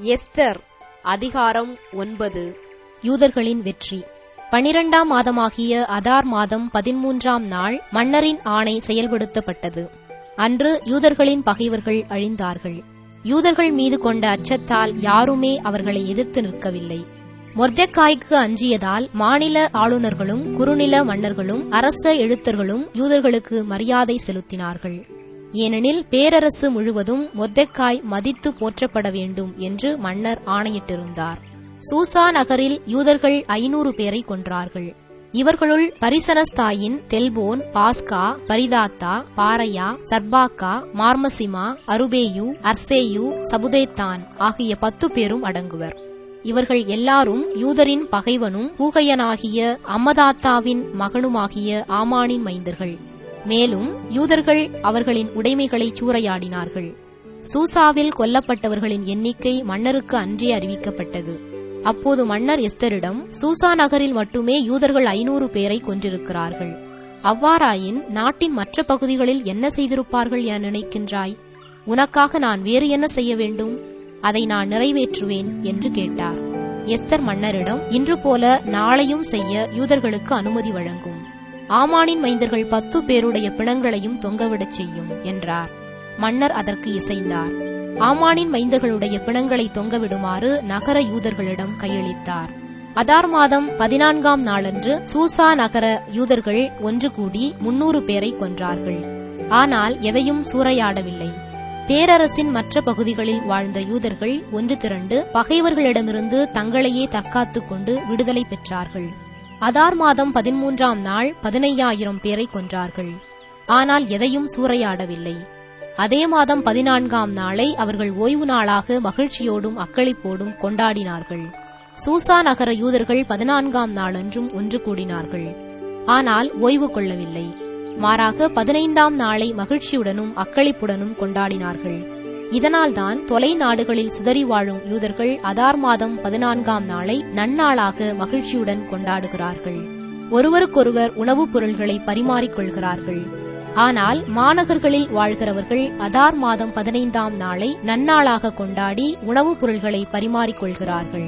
Esther அதிகாரம் ஒன்பது யூதர்களின் வெற்றி பனிரெண்டாம் மாதமாகிய அதார் மாதம் பதிமூன்றாம் நாள் மன்னரின் ஆணை செயல்படுத்தப்பட்டது அன்று யூதர்களின் பகைவர்கள் அழிந்தார்கள் யூதர்கள் மீது கொண்ட அச்சத்தால் யாருமே அவர்களை எதிர்த்து நிற்கவில்லை மொர்தெக்காய்க்கு அஞ்சியதால் மாநில ஆளுநர்களும் குறுநில மன்னர்களும் அரச எழுத்தர்களும் யூதர்களுக்கு மரியாதை செலுத்தினார்கள் ஏனெனில் பேரரசு முழுவதும் மொர்தெக்காய் மதித்து போற்றப்பட வேண்டும் என்று மன்னர் ஆணையிட்டிருந்தார் சூசா நகரில் யூதர்கள் ஐநூறு பேரை கொன்றார்கள் இவர்களுள் பரிசனஸ்தாயின் தெல்போன் பாஸ்கா பரிதாத்தா பாரையா சர்பாக்கா மார்மசிமா அருபேயு அர்சேயு சபுதேத்தான் ஆகிய பத்து பேரும் அடங்குவர் இவர்கள் எல்லாரும் யூதரின் பகைவனும் பூகையனாகிய அம்மதாத்தாவின் மகனுமாகிய ஆமானின் மைந்தர்கள் மேலும் யூதர்கள் அவர்களின் உடைமைகளை சூறையாடினார்கள் சூசாவில் கொல்லப்பட்டவர்களின் எண்ணிக்கை மன்னருக்கு அன்றே அறிவிக்கப்பட்டது அப்போது மன்னர் எஸ்தரிடம் சூசா நகரில் மட்டுமே யூதர்கள் ஐநூறு பேரை கொன்றிருக்கிறார்கள் அவ்வாறாயின் நாட்டின் மற்ற பகுதிகளில் என்ன செய்திருப்பார்கள் என நினைக்கின்றாய் உனக்காக நான் வேறு என்ன செய்ய வேண்டும் அதை நான் நிறைவேற்றுவேன் என்று கேட்டார் எஸ்தர் மன்னரிடம் இன்று போல நாளையும் செய்ய யூதர்களுக்கு அனுமதி வழங்கும் ஆமானின் மைந்தர்கள் பத்து பேருடைய பிணங்களையும் தொங்கவிடச் செய்யும் என்றார் மன்னர் அதற்கு இசைந்தார் ஆமானின் மைந்தர்களுடைய பிணங்களை தொங்கவிடுமாறு நகர யூதர்களிடம் கையளித்தார் அதார் மாதம் பதினான்காம் நாளன்று சூசா நகர யூதர்கள் ஒன்று கூடி முன்னூறு பேரை கொன்றார்கள் ஆனால் எதையும் சூறையாடவில்லை பேரரசின் மற்ற பகுதிகளில் வாழ்ந்த யூதர்கள் ஒன்று திரண்டு பகைவர்களிடமிருந்து தங்களையே தற்காத்துக் கொண்டு விடுதலை பெற்றார்கள் அதார் மாதம் பதிமூன்றாம் நாள் பதினையாயிரம் பேரை கொன்றார்கள் ஆனால் எதையும் சூறையாடவில்லை அதே மாதம் பதினான்காம் நாளை அவர்கள் ஓய்வு நாளாக மகிழ்ச்சியோடும் அக்களிப்போடும் கொண்டாடினார்கள் சூசா நகர யூதர்கள் பதினான்காம் நாளன்றும் ஒன்று கூடினார்கள் ஆனால் ஓய்வு கொள்ளவில்லை மாறாக பதினைந்தாம் நாளை மகிழ்ச்சியுடனும் அக்களிப்புடனும் கொண்டாடினார்கள் இதனால்தான் தொலை நாடுகளில் சிதறி வாழும் யூதர்கள் அதார் மாதம் பதினான்காம் நாளை நன்னாளாக மகிழ்ச்சியுடன் கொண்டாடுகிறார்கள் ஒருவருக்கொருவர் உணவுப் பொருள்களை பரிமாறிக்கொள்கிறார்கள் ஆனால் மாநகர்களில் வாழ்கிறவர்கள் அதார் மாதம் பதினைந்தாம் நாளை நன்னாளாக கொண்டாடி உணவுப் பொருள்களை பரிமாறிக்கொள்கிறார்கள்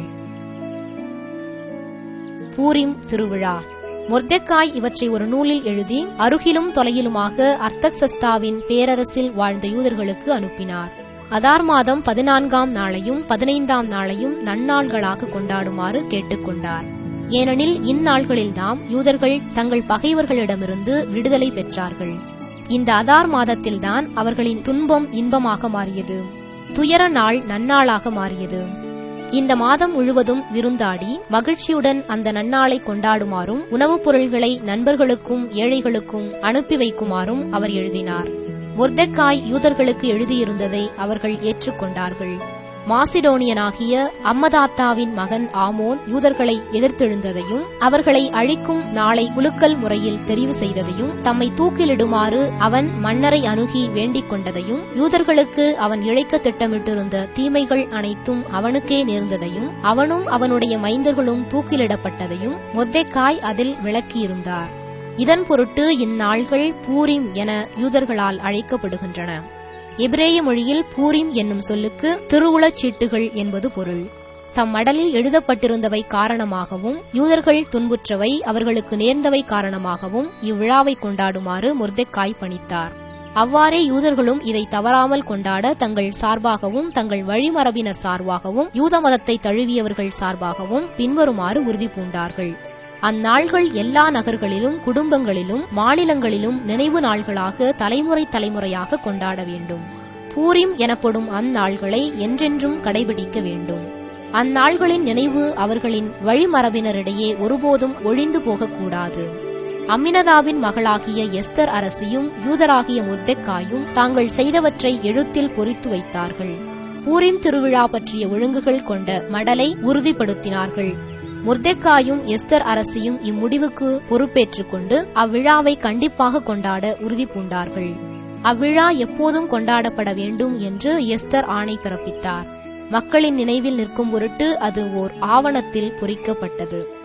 பூரிம் திருவிழா மொர்தெக்காய் இவற்றை ஒரு நூலில் எழுதி அருகிலும் தொலையிலுமாக அர்த்தக்சஸ்தாவின் பேரரசில் வாழ்ந்த யூதர்களுக்கு அனுப்பினார் அதார் மாதம் பதினான்காம் நாளையும் பதினைந்தாம் நாளையும் நன்னாள்களாக கொண்டாடுமாறு கேட்டுக்கொண்டார் ஏனெனில் இந்நாள்களில்தாம் யூதர்கள் தங்கள் பகைவர்களிடமிருந்து விடுதலை பெற்றார்கள் இந்த அதார் மாதத்தில்தான் அவர்களின் துன்பம் இன்பமாக மாறியது துயர நாள் நன்னாளாக மாறியது இந்த மாதம் முழுவதும் விருந்தாடி மகிழ்ச்சியுடன் அந்த நன்னாளை கொண்டாடுமாறும் உணவுப் பொருள்களை நண்பர்களுக்கும் ஏழைகளுக்கும் அனுப்பி வைக்குமாறும் அவர் எழுதினார் மொர்தெக்காய் யூதர்களுக்கு எழுதியிருந்ததை அவர்கள் ஏற்றுக்கொண்டார்கள் மாசிடோனியனாகிய அம்மதாத்தாவின் மகன் ஆமோன் யூதர்களை எதிர்த்தெழுந்ததையும் அவர்களை அழிக்கும் நாளை குலுக்கல் முறையில் தெரிவு செய்ததையும் தம்மை தூக்கிலிடுமாறு அவன் மன்னரை அணுகி வேண்டிக் கொண்டதையும் யூதர்களுக்கு அவன் இழைக்க திட்டமிட்டிருந்த தீமைகள் அனைத்தும் அவனுக்கே நேர்ந்ததையும் அவனும் அவனுடைய மைந்தர்களும் தூக்கிலிடப்பட்டதையும் மொர்தெக்காய் அதில் விளக்கியிருந்தார் இதன் பொருட்டு இந்நாள்கள் பூரிம் என யூதர்களால் அழைக்கப்படுகின்றன எபிரேய மொழியில் பூரிம் என்னும் சொல்லுக்கு திருவுளச் சீட்டுகள் என்பது பொருள் தம் மடலில் எழுதப்பட்டிருந்தவை காரணமாகவும் யூதர்கள் துன்புற்றவை அவர்களுக்கு நேர்ந்தவை காரணமாகவும் இவ்விழாவை கொண்டாடுமாறு முர்தெக்காய் பணித்தார் அவ்வாறே யூதர்களும் இதை தவறாமல் கொண்டாட தங்கள் சார்பாகவும் தங்கள் வழிமரபினர் சார்பாகவும் யூத மதத்தை தழுவியவர்கள் சார்பாகவும் பின்வருமாறு உறுதி பூண்டார்கள் அந்நாள்கள் எல்லா நகர்களிலும் குடும்பங்களிலும் மாநிலங்களிலும் நினைவு நாள்களாக தலைமுறை தலைமுறையாக கொண்டாட வேண்டும் பூரிம் எனப்படும் அந்நாள்களை என்றென்றும் கடைபிடிக்க வேண்டும் அந்நாள்களின் நினைவு அவர்களின் வழிமரபினரிடையே ஒருபோதும் ஒழிந்து போகக்கூடாது அமினதாவின் மகளாகிய எஸ்தர் அரசியும் யூதராகிய முர்தெக்காயும் தாங்கள் செய்தவற்றை எழுத்தில் பொறித்து வைத்தார்கள் பூரிம் திருவிழா பற்றிய ஒழுங்குகள் கொண்ட மடலை உறுதிப்படுத்தினார்கள் முர்தெக்காயும் எஸ்தர் அரசியும் இம்முடிவுக்கு பொறுப்பேற்றுக் கொண்டு அவ்விழாவை கண்டிப்பாக கொண்டாட உறுதி பூண்டார்கள் அவ்விழா எப்போதும் கொண்டாடப்பட வேண்டும் என்று எஸ்தர் ஆணை பிறப்பித்தார் மக்களின் நினைவில் நிற்கும் பொருட்டு அது ஓர் ஆவணத்தில் பொறிக்கப்பட்டது